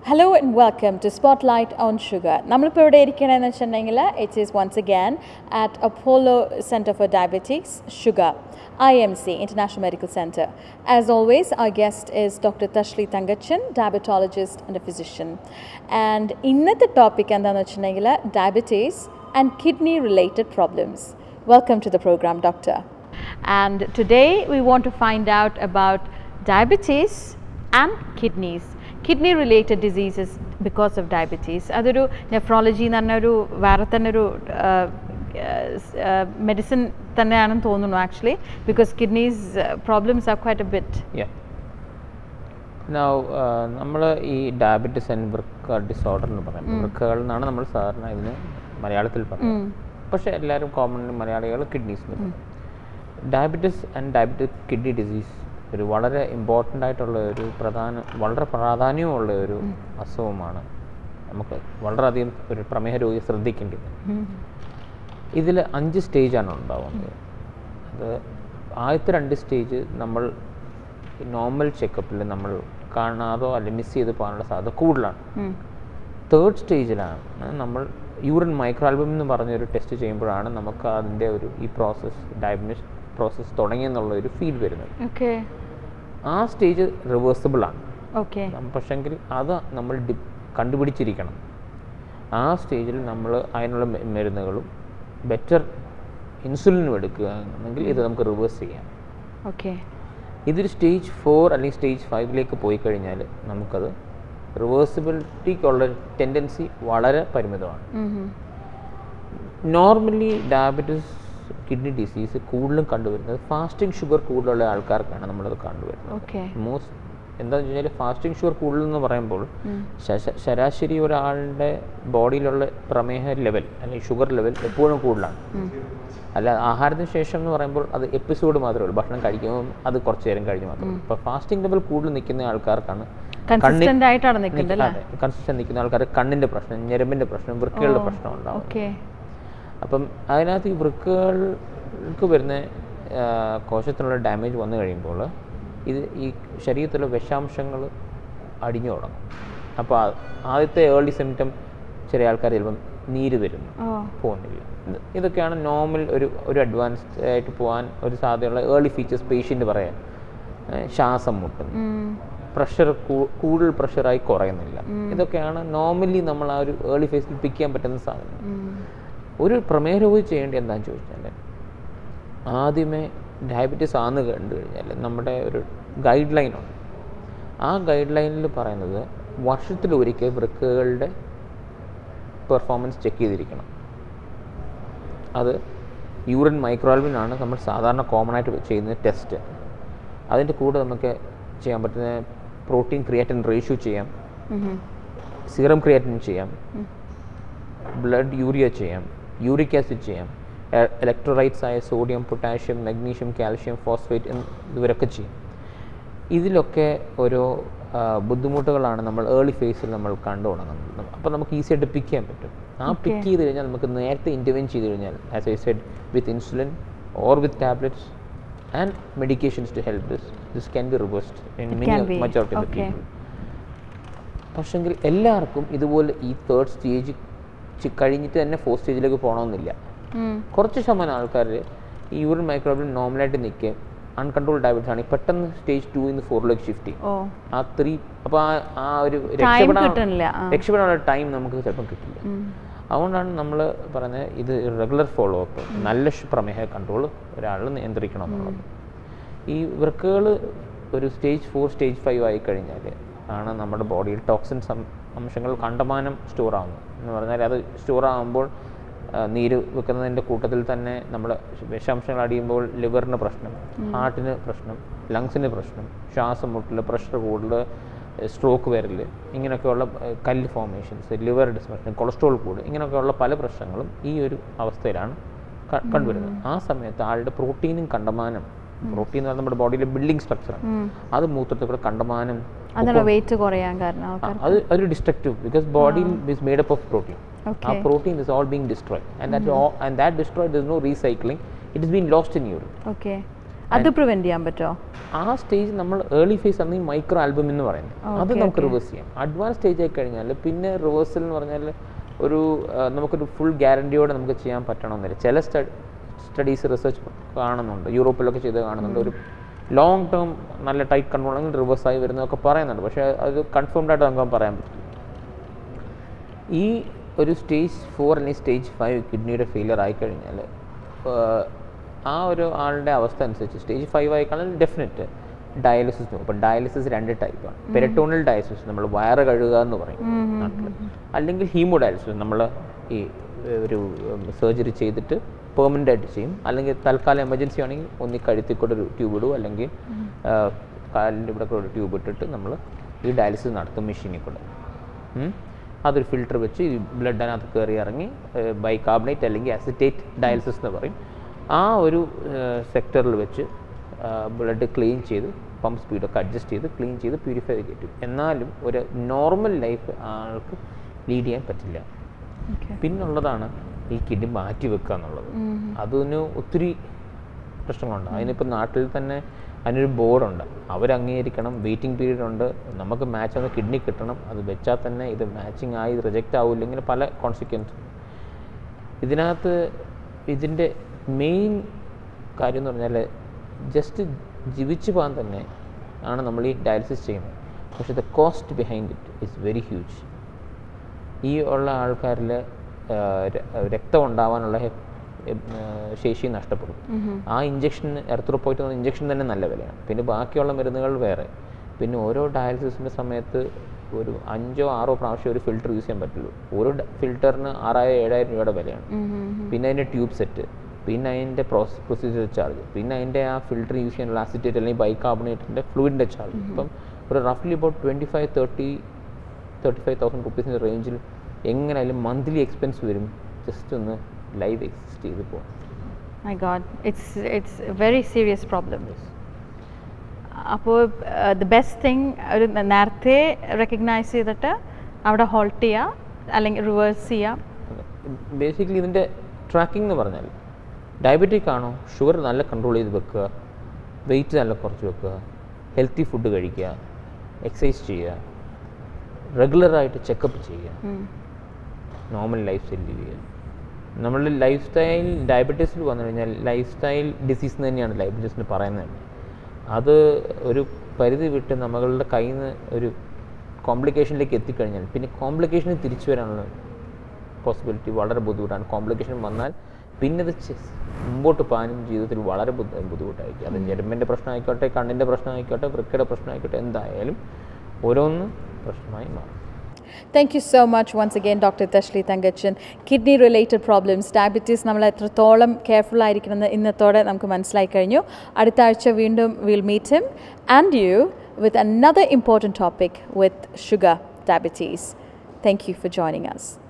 Hello and welcome to spotlight on sugar നമ്മളിപ്പോൾ ഇവിടെ ഇരിക്കണമെന്ന് വെച്ചിട്ടുണ്ടെങ്കിൽ it is once again at Apollo centre for diabetics sugar I M C international medical centre as always our guest is doctor Tashli Thankachan diabetologist and a physician and ഇന്നത്തെ topic എന്താണെന്ന് വെച്ചിട്ടുണ്ടെങ്കിൽ diabetes and kidney related problems welcome to the programme doctor And today we want to find out about diabetes and kidneys. Kidney related diseases because of diabetes അതൊരു nephrology എന്ന് പറഞ്ഞൊരു വേറെ തന്നെ ഒരു medicine തന്നെയാണെന്ന് തോന്നുന്നു actually because kidneys problems are quite a bit Yeah. Now, നമ്മൾ ഈ ഡയബറ്റിസ് ആൻഡ് വൃക്ക ഡിസോർഡർ എന്ന് പറയും വൃക്കകൾ എന്നാണ് നമ്മൾ സാധാരണ ഇതിന് മലയാളത്തിൽ പറയുന്നത് പക്ഷേ എല്ലാവരും കോമൺ മലയാളികൾ kidneys diabetes and diabetic kidney disease ഒരു വളരെ ഇമ്പോർട്ടൻ്റ് ആയിട്ടുള്ള ഒരു പ്രധാന വളരെ പ്രാധാന്യമുള്ള ഒരു അസുഖമാണ് നമുക്ക് വളരെയധികം ഒരു പ്രമേഹ രോഗി ശ്രദ്ധിക്കേണ്ടത് ഇതിൽ അഞ്ച് സ്റ്റേജാണ് ഉണ്ടാവുന്നത് അത് ആദ്യത്തെ രണ്ട് സ്റ്റേജ് നമ്മൾ നോർമൽ ചെക്കപ്പിൽ നമ്മൾ കാണാതോ അല്ലെങ്കിൽ മിസ് ചെയ്ത് പോകാനുള്ള സാധ്യത കൂടുതലാണ് തേർഡ് സ്റ്റേജിലാണ് നമ്മൾ യൂറിൻ മൈക്രോആൽബം എന്ന് പറഞ്ഞൊരു ടെസ്റ്റ് ചെയ്യുമ്പോഴാണ് നമുക്ക് അതിൻ്റെ ഒരു ഈ പ്രോസസ്സ് ഡയഗ്നോസ് പ്രോസസ്സ് തുടങ്ങിയെന്നുള്ള ഒരു ഫീൽ വരുന്നത് ഓക്കെ ആ സ്റ്റേജ് റിവേഴ്സിബിൾ ആണ് ഓക്കെ പക്ഷെങ്കിൽ അത് നമ്മൾ ഡി കണ്ടുപിടിച്ചിരിക്കണം ആ സ്റ്റേജിൽ നമ്മൾ അതിനുള്ള മെ- മരുന്നുകളും ബെറ്റർ ഇൻസുലിനും എടുക്കുക എന്നുണ്ടെങ്കിൽ ഇത് നമുക്ക് റിവേഴ്സ് ചെയ്യാം ഓക്കെ ഇതൊരു സ്റ്റേജ് ഫോർ അല്ലെങ്കിൽ സ്റ്റേജ് ഫൈവിലേക്ക് പോയി കഴിഞ്ഞാൽ നമുക്കത് റിവേഴ്സിബിലിറ്റിക്കുള്ള ടെൻഡൻസി വളരെ പരിമിതമാണ് നോർമലി ഡയബറ്റിസ് കിഡ്നി ഡിസീസ് കൂടുതലും കണ്ടുവരുന്നത് ഫാസ്റ്റിംഗ് ഷുഗർ കൂടുതലുള്ള ആൾക്കാർക്കാണ് നമ്മളത് കണ്ടുവരുന്നത് ഓക്കെ മോസ്റ്റ് എന്താണെന്ന് വെച്ച് കഴിഞ്ഞാൽ ഫാസ്റ്റിംഗ് ഷുഗർ കൂടുതലെന്ന് പറയുമ്പോൾ ശ- ശരാശരി ഒരാളുടെ ബോഡിയിലുള്ള പ്രമേഹ ലെവൽ അല്ലെങ്കിൽ ഷുഗർ ലെവൽ എപ്പോഴും കൂടുതലാണ് അല്ല ആഹാരത്തിന് ശേഷം എന്ന് പറയുമ്പോൾ അത് എപ്പിസോഡ് മാത്രമേ ഉള്ളൂ ഭക്ഷണം കഴിക്കുമ്പോൾ അത് കുറച്ച് നേരം കഴിഞ്ഞ് മാത്രമേ ഉള്ളൂ ഇപ്പോൾ ഫാസ്റ്റിംഗ് ലെവൽ കൂടുതൽ നിൽക്കുന്ന ആൾക്കാർക്ക് കൺസിസ്റ്റന്റ് ആയിട്ടാണ് നിൽക്കുന്നത് അല്ലേ കൺസിസ്റ്റന്റ് നിൽക്കുന്ന ആൾക്കാർ കണ്ണിൻ്റെ പ്രശ്നം ഞരമ്പിൻ്റെ പ്രശ്നം വൃക്കകളുടെ പ്രശ്നം ഉണ്ടാവും ഓക്കെ അപ്പം അതിനകത്ത് ഈ വൃക്കകൾക്ക് വരുന്ന ആ, കോശത്തിനുള്ള ഡാമേജ് വന്നു കഴിയുമ്പോൾ ഇത് ഈ ശരീരത്തിലെ വിഷാംശങ്ങൾ അടിഞ്ഞു തുടങ്ങും അപ്പോൾ ആ- ആദ്യത്തെ ഏർലി സിംറ്റം ചെറിയ ആൾക്കാർ ചിലപ്പം നീര് വരുന്നു ഓ പോകുന്നില്ല ഇത് ഇതൊക്കെയാണ് നോർമൽ ഒരു ഒരു അഡ്വാൻസ്ഡ് ആയിട്ട് പോകാൻ ഒരു സാധ്യതയുള്ള ഏർലി ഫീച്ചേഴ്സ് പേഷ്യൻ്റ് പറയാൻ ഏ, ശ്വാസം മുട്ടുന്നു പ്രഷർ കൂടുതൽ പ്രഷറായി കുറയുന്നില്ല ഇതൊക്കെയാണ് നോർമലി നമ്മൾ ആ ഒരു ഏർലി ഫേസിൽ പിക്ക് ചെയ്യാൻ പറ്റുന്ന സാധനം ഒരു പ്രമേഹ രോഗി ചെയ്യേണ്ടത് എന്താണെന്ന് ചോദിച്ചാൽ ആദ്യമേ ഡയബറ്റീസ് ആണെന്ന് കണ്ടു കഴിഞ്ഞാൽ നമ്മുടെ ഒരു ഗൈഡ് ലൈനുണ്ട് ആ ഗൈഡ് ലൈനിൽ പറയുന്നത് വർഷത്തിലൊരിക്കൽ വൃക്കകളുടെ പെർഫോമൻസ് ചെക്ക് ചെയ്തിരിക്കണം അത് യൂറിൻ മൈക്രോആൽബിനാണ് നമ്മൾ സാധാരണ കോമൺ ആയിട്ട് ചെയ്യുന്ന ടെസ്റ്റ് അതിൻ്റെ കൂടെ നമുക്ക് ചെയ്യാൻ പറ്റുന്ന പ്രോട്ടീൻ ക്രിയാറ്റിൻ റേഷ്യോ ചെയ്യാം സീറം ക്രിയാറ്റിൻ ചെയ്യാം ബ്ലഡ് യൂറിയ ചെയ്യാം യൂറിക് ആസിഡ് ചെയ്യാം ഇലക്ട്രോലൈറ്റ്സ് ആയ sodium potassium magnesium calcium phosphate ഇവരൊക്കെ ചെയ്യും ഇതിലൊക്കെ ഓരോ ആ, ബുദ്ധിമുട്ടുകളാണ് നമ്മൾ ഏർലി ഫേസിൽ നമ്മൾ കണ്ടു തുടങ്ങുന്നത് അപ്പോൾ നമുക്ക് ഈസി ആയിട്ട് പിക്ക് ചെയ്യാൻ പറ്റും ആ പിക്ക് ചെയ്ത് കഴിഞ്ഞാൽ നമുക്ക് നേരത്തെ ഇൻ്റർവെൻ ചെയ്ത് കഴിഞ്ഞാൽ as I said with insulin or with tablets and medications to help this this can be reversed in can many be. Majority of the Okay. People പക്ഷെങ്കിൽ എല്ലാവർക്കും ഇതുപോലെ ഈ തേർഡ് സ്റ്റേജ് കഴിഞ്ഞിട്ട് തന്നെ ഫോർത്ത് സ്റ്റേജിലേക്ക് പോകണമെന്നില്ല കുറച്ച് ശതമാനം ആൾക്കാർ ഈ യൂറിൻ മൈക്രോബിൽ നോർമലായിട്ട് നിൽക്കുകയും അൺകൺട്രോൾ ഡയബറ്റീസ് ആണ് പെട്ടെന്ന് സ്റ്റേജ് ടു നിന്ന് ഫോറിലേക്ക് ഷിഫ്റ്റ് ചെയ്യും ഓ ആ ത്രീ അപ്പോൾ ആ ആ ഒരു ടൈം കിട്ടണില്ല ആ. രക്ഷപ്പെടാനുള്ള ടൈം നമുക്ക് ചിലപ്പം കിട്ടില്ല അതുകൊണ്ടാണ് നമ്മൾ പറയുന്നത് ഇത് റെഗുലർ ഫോളോ അപ്പ് നല്ല ഷ് പ്രമേഹ കൺട്രോൾ ഒരാൾ നിയന്ത്രിക്കണം എന്നുള്ളത് ഈ വൃക്കകൾ ഒരു സ്റ്റേജ് ഫോർ സ്റ്റേജ് ഫൈവ് ആയി കഴിഞ്ഞാൽ ആണ് നമ്മുടെ ബോഡിയിൽ ടോക്സിൻ അംശങ്ങൾ കണ്ടമാനം സ്റ്റോർ ആവുന്നത് എന്ന് പറഞ്ഞാൽ അത് സ്റ്റോർ ആകുമ്പോൾ ആ, നീര് വെക്കുന്നതിൻ്റെ കൂട്ടത്തിൽ തന്നെ നമ്മൾ വിഷാംശങ്ങൾ അടിയുമ്പോൾ ലിവറിന് പ്രശ്നം ഹാർട്ടിന് പ്രശ്നം ലങ്സിന് പ്രശ്നം ശ്വാസം മുട്ടൽ പ്രഷർ കൂടുതൽ സ്ട്രോക്ക് വരൽ ഇങ്ങനെയൊക്കെയുള്ള ഏഹ്, കല്ല് ഫോർമേഷൻസ് ലിവർ ഡിസ്ഫങ്ഷൻ കൊളസ്ട്രോൾ കൂടുക ഇങ്ങനെയൊക്കെയുള്ള പല പ്രശ്നങ്ങളും ഈ ഒരു അവസ്ഥയിലാണ് ക- കണ്ടുവരുന്നത് ആ സമയത്ത് ആളുടെ പ്രോട്ടീനും കണ്ടമാനം പ്രോട്ടീൻ എന്ന് പറഞ്ഞാൽ നമ്മുടെ ബോഡിയിലെ ബിൽഡിംഗ് സ്ട്രക്ചറാണ് അത് മൂത്രത്തിൽ കൂടെ കണ്ടമാനം അതാണ് വെയിറ്റ് കുറയാൻ കാരണം ആ, ആൾക്കാർ അത് ഒരു destructive because body is made up of protein uh Okay. Protein is all being destroy and that and that destroy there no recycling it is been lost in urine okay അത് prevent ചെയ്യാൻ പറ്റുമോ ആ stage നമ്മൾ early face ആണ് ഈ micro album എന്ന് പറയുന്നത് അത് നമുക്ക് റിവേഴ്സ് ചെയ്യാം അഡ്വാൻസ് സ്റ്റേജ് ആയി കഴിഞ്ഞാൽ പിന്നെ റിവേഴ്സൽ എന്ന് പറഞ്ഞാൽ ഒരു ആ, നമുക്കൊരു ഫുൾ ഗ്യാരണ്ടിയോടെ നമുക്ക് ചെയ്യാൻ പറ്റണമെന്നില്ല ചില സ്റ്റഡീസ് റിസർച്ച് കാണുന്നുണ്ട് യൂറോപ്പിലൊക്കെ ചെയ്ത് കാണുന്നുണ്ട് ഒരു ലോങ് ടേം നല്ല ടൈറ്റ് കൺട്രോൾ ആണെങ്കിൽ റിവേഴ്സ് ആയി വരുന്നതൊക്കെ പറയുന്നുണ്ട് പക്ഷേ അത് കൺഫേംഡ് ആയിട്ട് നമുക്ക് പറയാൻ പറ്റില്ല ഈ ഒരു സ്റ്റേജ് ഫോർ അല്ലെങ്കിൽ സ്റ്റേജ് ഫൈവ് കിഡ്നിയുടെ ഫെയിലിയർ ആയിക്കഴിഞ്ഞാൽ ആ ഒരു ആളുടെ അവസ്ഥ അനുസരിച്ച് സ്റ്റേജ് ഫൈവ് ആയിക്കഴിഞ്ഞാൽ ഡെഫിനറ്റ് ഡയാലിസിസ് നോക്കും അപ്പോൾ ഡയാലിസിസ് രണ്ട് ടൈപ്പാണ് പെരട്ടോണൽ ഡയാലിസിസ് നമ്മൾ വയറ് കഴുകുക എന്ന് പറയും നാട്ടിൽ അല്ലെങ്കിൽ ഹീമോ ഡയാലിസിസ് നമ്മൾ ഈ ഏർ, ഒരു സർജറി ചെയ്തിട്ട് പെർമനൻ്റ് ആയിട്ട് ചെയ്യും അല്ലെങ്കിൽ തൽക്കാലം എമർജൻസി ആണെങ്കിൽ ഒന്നി കഴുത്തിൽ കൂടെ ഒരു ട്യൂബ് ഇടും അല്ലെങ്കിൽ ഏർ, കാലിൻ്റെ ഇവിടെ കൂടെ ഒരു ട്യൂബ് ഇട്ടിട്ട് നമ്മൾ ഈ ഡയാലിസിസ് നടത്തും മെഷീനിൽ കൂടെ ഉം. അതൊരു ഫിൽറ്റർ വെച്ച് ഈ ബ്ലഡ് അതിനകത്ത് കയറി ഇറങ്ങി ബൈകാർബണേറ്റ് അല്ലെങ്കിൽ അസിറ്റേറ്റ് ഡയാലിസിസ് എന്ന് പറയും ആ ഒരു സെക്ടറിൽ വെച്ച് ബ്ലഡ് ക്ലീൻ ചെയ്ത് പമ്പ് സ്പീഡൊക്കെ അഡ്ജസ്റ്റ് ചെയ്ത് ക്ലീൻ ചെയ്ത് പ്യൂരിഫൈ ചെയ്യും എന്നാലും ഒരു നോർമൽ ലൈഫ് ആൾക്ക് ലീഡ് ചെയ്യാൻ പറ്റില്ല ഓക്കെ പിന്നുള്ളതാണ് ഈ കിഡ്നി മാറ്റി വെക്കുക എന്നുള്ളത് അതിന് ഒത്തിരി പ്രശ്നങ്ങളുണ്ട് അതിനിപ്പോൾ നാട്ടിൽ തന്നെ അതിനൊരു ബോർഡുണ്ട് അവർ അംഗീകരിക്കണം വെയിറ്റിംഗ് പീരീഡ് ഉണ്ട് നമുക്ക് മാച്ച് ആവുന്ന കിഡ്നി കിട്ടണം അത് വെച്ചാൽ തന്നെ ഇത് മാച്ചിങ് ആയി റിജക്റ്റ് ആവില്ല ഇങ്ങനെ പല കോൺസിക്വൻസ് ഇതിനകത്ത് ഇതിൻ്റെ മെയിൻ കാര്യം എന്ന് പറഞ്ഞാൽ ജസ്റ്റ് ജീവിച്ചു പോകാൻ തന്നെ ആണ് നമ്മൾ ഈ ഡയാലിസിസ് ചെയ്യുന്നത് പക്ഷേ the cost behind it is very huge ഈ ഉള്ള ആൾക്കാരിൽ രക്തം ഉണ്ടാവാനുള്ള ഹെ- എ- ഏർ ശേഷി നഷ്ടപ്പെടും ആ ഇഞ്ചക്ഷൻ എർത്തുറപ്പോയിട്ട് വന്ന ഇഞ്ചക്ഷൻ തന്നെ നല്ല വിലയാണ് പിന്നെ ബാക്കിയുള്ള മരുന്നുകൾ വേറെ പിന്നെ ഓരോ ഡയാലിസിസിൻ്റെ സമയത്ത് ഒരു അഞ്ചോ ആറോ പ്രാവശ്യം ഒരു ഫിൽറ്റർ യൂസ് ചെയ്യാൻ പറ്റുള്ളൂ ഓരോ ഫിൽറ്ററിന് ആറായിരം ഏഴായിരം രൂപയുടെ വിലയാണ് പിന്നെ അതിൻ്റെ ട്യൂബ് സെറ്റ് പിന്നെ അതിൻ്റെ പ്രോസസ് പ്രൊസീജിയർ ചാർജ് പിന്നെ അതിൻ്റെ ആ ഫിൽറ്റർ യൂസ് ചെയ്യാനുള്ള ആസിറ്റേറ്റ് അല്ലെങ്കിൽ ബൈകാർബണേറ്റിൻ്റെ ഫ്ലൂയിഡിൻ്റെ ചാർജ് ഇപ്പം ഒരു റഫ്ലി about twenty five thirty thirty five thousand റുപ്പീസിൻ്റെ റേഞ്ചിൽ എങ്ങനെയായാലും മന്ത്ലി എക്സ്പെൻസ് വരും ജസ്റ്റ് ഒന്ന് ലൈവ് എക്സിസ്റ്റ് ചെയ്ത് പോകാം my God it's it's a very serious problem അപ്പോൾ ദ ബെസ്റ്റ് തിങ് ഒരു ന- നേരത്തെ റെക്കഗ്നൈസ് ചെയ്തിട്ട് അവിടെ ഹോൾട്ട് ചെയ്യുക അല്ലെങ്കിൽ റിവേഴ്സ് ചെയ്യുക ബേസിക്കലി ഇതിൻ്റെ ട്രാക്കിംഗ് എന്ന് പറഞ്ഞാൽ ഡയബറ്റിക് ആണോ ഷുഗർ നല്ല കൺട്രോൾ ചെയ്ത് വെക്കുക വെയിറ്റ് നല്ല കുറച്ച് വെക്കുക ഹെൽത്തി ഫുഡ് കഴിക്കുക എക്സസൈസ് ചെയ്യുക റെഗുലറായിട്ട് ചെക്കപ്പ് ചെയ്യുക നോർമൽ ലൈഫ് സ്റ്റൈൽ ലീവ് ചെയ്യുക നമ്മളുടെ ലൈഫ് സ്റ്റൈൽ ഡയബറ്റീസിൽ വന്നു കഴിഞ്ഞാൽ ലൈഫ് സ്റ്റൈൽ ഡിസീസ് എന്ന് തന്നെയാണ് ഡയബറ്റീസിന് പറയുന്നത് തന്നെ അത് ഒരു പരിധി വിട്ട് നമ്മളുടെ കയ്യിൽ നിന്ന് ഒരു കോംപ്ലിക്കേഷനിലേക്ക് എത്തിക്കഴിഞ്ഞാൽ പിന്നെ കോംപ്ലിക്കേഷനിൽ തിരിച്ചു വരാനുള്ള പോസിബിലിറ്റി വളരെ ബുദ്ധിമുട്ടാണ് കോംപ്ലിക്കേഷൻ വന്നാൽ പിന്നെ ഇത് ചെ- മുമ്പോട്ട് പോകാനും ജീവിതത്തിൽ വളരെ ബുദ്ധ- ബുദ്ധിമുട്ടായിരിക്കും അത് ഞരമ്പിൻ്റെ പ്രശ്നമായിക്കോട്ടെ കണ്ണിൻ്റെ പ്രശ്നമായിക്കോട്ടെ വൃക്കയുടെ പ്രശ്നമായിക്കോട്ടെ എന്തായാലും ഓരോന്നും പ്രശ്നമായി മാറും thank you so much once again doctor Tashli Thankachan kidney related problems diabetes നമ്മൾ എത്രത്തോളം കെയർഫുൾ ആയിരിക്കണമെന്ന് ഇന്നത്തോടെ നമുക്ക് മനസ്സിലായി കഴിഞ്ഞു അടുത്ത ആഴ്ച വീണ്ടും will meet him and you with another important topic with sugar diabetes thank you for joining us